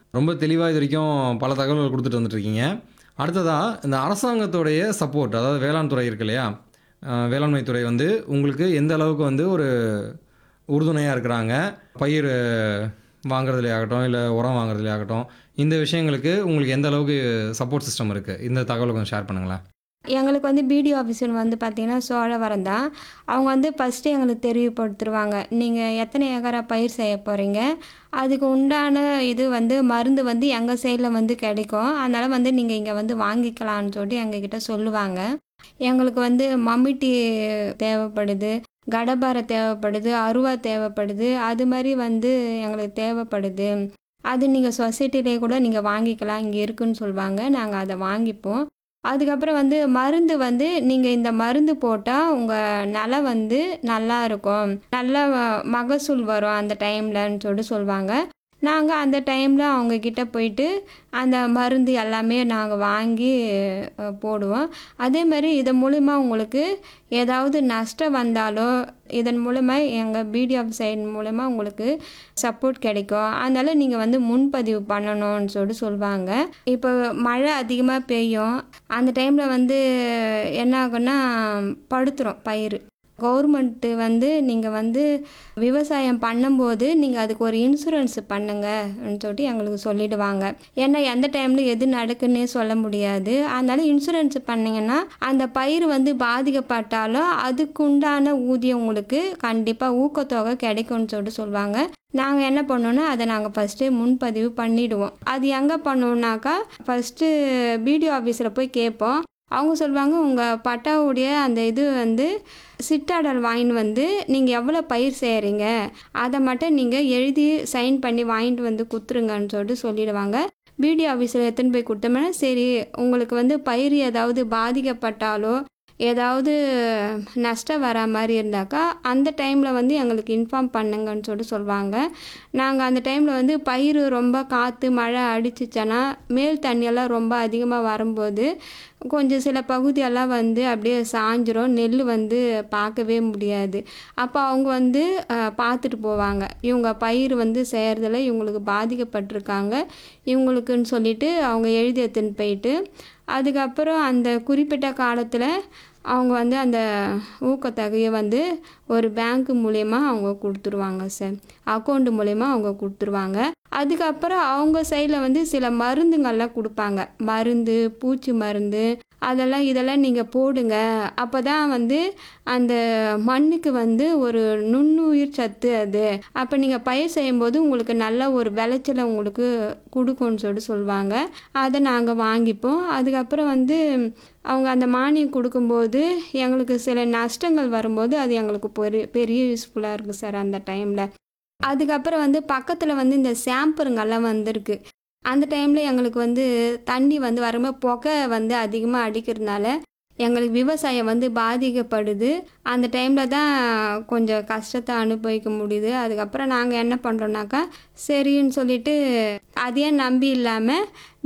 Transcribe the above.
ரொம்ப தெளிவாக இது வரைக்கும் பல தகவல்கள் கொடுத்துட்டு வந்துட்டுருக்கீங்க அடுத்ததாக இந்த அரசாங்கத்தோடைய சப்போர்ட் அதாவது வேளாண் துறை இருக்கு இல்லையா அஹ், வேளாண்மை துறை வந்து உங்களுக்கு எந்த அளவுக்கு வந்து ஒரு உறுதுணையாக இருக்கிறாங்க பயிர் வாங்குறதுலே ஆகட்டும் இல்லை உரம் வாங்குறதுலே ஆகட்டும் இந்த விஷயங்களுக்கு உங்களுக்கு எந்த அளவுக்கு சப்போர்ட் சிஸ்டம் இருக்குது இந்த தகவலை கொஞ்சம் ஷேர் பண்ணுங்களேன் எங்களுக்கு வந்து பிடிஓ ஆஃபீஸர் வந்து பார்த்தீங்கன்னா சோழவரம் தான் அவங்க வந்து ஃபஸ்ட்டு எங்களுக்கு தெரிவுபடுத்துருவாங்க நீங்கள் எத்தனை ஏக்கரா பயிர் செய்ய போகிறீங்க அதுக்கு உண்டான இது வந்து மருந்து வந்து எங்கள் சைடில் வந்து கிடைக்கும் அதனால் வந்து நீங்கள் இங்கே வந்து வாங்கிக்கலாம்னு சொல்லிட்டு எங்ககிட்ட சொல்லுவாங்க எங்களுக்கு வந்து மம்மிட்டி தேவைப்படுது கடப்பாரை தேவைப்படுது அருவா தேவைப்படுது அது மாதிரி வந்து எங்களுக்கு தேவைப்படுது அது நீங்கள் சொசைட்டிலே கூட நீங்கள் வாங்கிக்கலாம் இங்கே இருக்குன்னு சொல்லுவாங்க நாங்கள் அதை வாங்கிப்போம் அதுக்கப்புறம் வந்து மருந்து வந்து நீங்கள் இந்த மருந்து போட்டால் உங்கள் நிலம் வந்து நல்லா இருக்கும் நல்ல வ- மகசூல் வரும் அந்த டைம்லன்னு சொல்லிட்டு சொல்லுவாங்க நாங்கள் அந்த டைமில் அவங்கக்கிட்ட போயிட்டு அந்த மருந்து எல்லாமே நாங்கள் வாங்கி அஹ், போடுவோம் அதே மாதிரி இதன் மூலிமா உங்களுக்கு ஏதாவது நஷ்டம் வந்தாலோ இதன் மூலமா எங்கள் பிடிஎஃப் சைடு மூலமா உங்களுக்கு சப்போர்ட் கிடைக்கும் அதனால் நீங்கள் வந்து முன்பதிவு பண்ணணும்னு சொல்லிட்டு சொல்லுவாங்க இப்போ மழை அதிகமாக பெய்யும் அந்த டைமில் வந்து என்ன ஆகும்னா படுத்துரும் பயிர் கவர்மெண்ட்டு வந்து நீங்கள் வந்து விவசாயம் பண்ணும்போது நீங்கள் அதுக்கு ஒரு இன்சூரன்ஸ் பண்ணுங்கன்னு சொல்லிட்டு எங்களுக்கு சொல்லிடுவாங்க ஏன்னா எந்த டைமில் எது நடக்குன்னே சொல்ல முடியாது அதனால இன்சூரன்ஸ் பண்ணீங்கன்னா அந்த பயிர் வந்து பாதிக்கப்பட்டாலும் அதுக்குண்டான ஊதியம் உங்களுக்கு கண்டிப்பாக ஊக்கத்தொகை கிடைக்கும்னு சொல்லிட்டு சொல்லுவாங்க நாங்கள் என்ன பண்ணோன்னா அதை நாங்கள் ஃபஸ்ட்டு முன்பதிவு பண்ணிடுவோம் அது எங்கே பண்ணுவோம்னாக்கா ஃபஸ்ட்டு பிடிஓ ஆஃபீஸில் போய் கேட்போம் அவங்க சொல்லுவாங்க உங்கள் பட்டாவுடைய அந்த இது வந்து சிட்டாடல் வாங்கிட்டு வந்து நீங்கள் எவ்வளோ பயிர் செய்கிறீங்க அதை மட்டும் நீங்கள் எழுதி சைன் பண்ணி வாங்கிட்டு வந்து கொடுத்துருங்கன்னு சொல்லிட்டு சொல்லிடுவாங்க பிடிஓ ஆஃபீஸில் எடுத்துன்னு போய் கொடுத்தோம்னா சரி உங்களுக்கு வந்து பயிர் ஏதாவது பாதிக்கப்பட்டாலோ ஏதாவது நஷ்டம் வர மாதிரி இருந்தாக்கா அந்த டைமில் வந்து எங்களுக்கு இன்ஃபார்ம் பண்ணுங்கன்னு சொல்லிட்டு சொல்லுவாங்க நாங்கள் அந்த டைமில் வந்து பயிர் ரொம்ப காற்று மழை அடிச்சிச்சன்னா மேல் தண்ணியெல்லாம் ரொம்ப அதிகமாக வரும்போது கொஞ்சம் சில பகுதியெல்லாம் வந்து அப்படியே சாஞ்சிரும் நெல் வந்து பார்க்கவே முடியாது அப்போ அவங்க வந்து அஹ், பார்த்துட்டு போவாங்க இவங்க பயிர் வந்து செய்கிறதுல இவங்களுக்கு பாதிக்கப்பட்டிருக்காங்க இவங்களுக்குன்னு சொல்லிட்டு அவங்க எழுதி எடுத்துன்னு போயிட்டு அதுக்கப்புறம் அந்த குறிப்பிட்ட காலத்தில் அவங்க வந்து அந்த ஊக்கத்தொகையை வந்து ஒரு பேங்க் மூலயமா அவங்க கொடுத்துருவாங்க சார் அக்கௌண்ட் மூலயமா அவங்க கொடுத்துருவாங்க அதுக்கப்புறம் அவங்க சைடில் வந்து சில மருந்துங்கள்லாம் கொடுப்பாங்க மருந்து பூச்சி மருந்து அதெல்லாம் இதெல்லாம் நீங்கள் போடுங்க அப்போ தான் வந்து அந்த மண்ணுக்கு வந்து ஒரு நுண்ணுயிர் சத்து அது அப்போ நீங்கள் பயிர் செய்யும்போது உங்களுக்கு நல்ல ஒரு விளைச்சலை உங்களுக்கு கொடுக்கும்னு சொல்லிட்டு சொல்லுவாங்க அதை நாங்கள் வாங்கிப்போம் அதுக்கப்புறம் வந்து அவங்க அந்த மானியம் கொடுக்கும்போது எங்களுக்கு சில நஷ்டங்கள் வரும்போது அது எங்களுக்கு பெரிய பெரிய யூஸ்ஃபுல்லாக இருக்குது சார் அந்த டைமில் அதுக்கப்புறம் வந்து பக்கத்தில் வந்து இந்த சாம்பருங்கெல்லாம் வந்திருக்கு அந்த டைமில் எங்களுக்கு வந்து தண்ணி வந்து வரும்போது புகை வந்து அதிகமாக அடிக்கிறதுனால எங்களுக்கு விவசாயம் வந்து பாதிக்கப்படுது அந்த டைமில் தான் கொஞ்சம் கஷ்டத்தை அனுபவிக்க முடியுது அதுக்கப்புறம் நாங்கள் என்ன பண்ணுறோன்னாக்கா சரின்னு சொல்லிட்டு அதையே நம்பி இல்லாமல்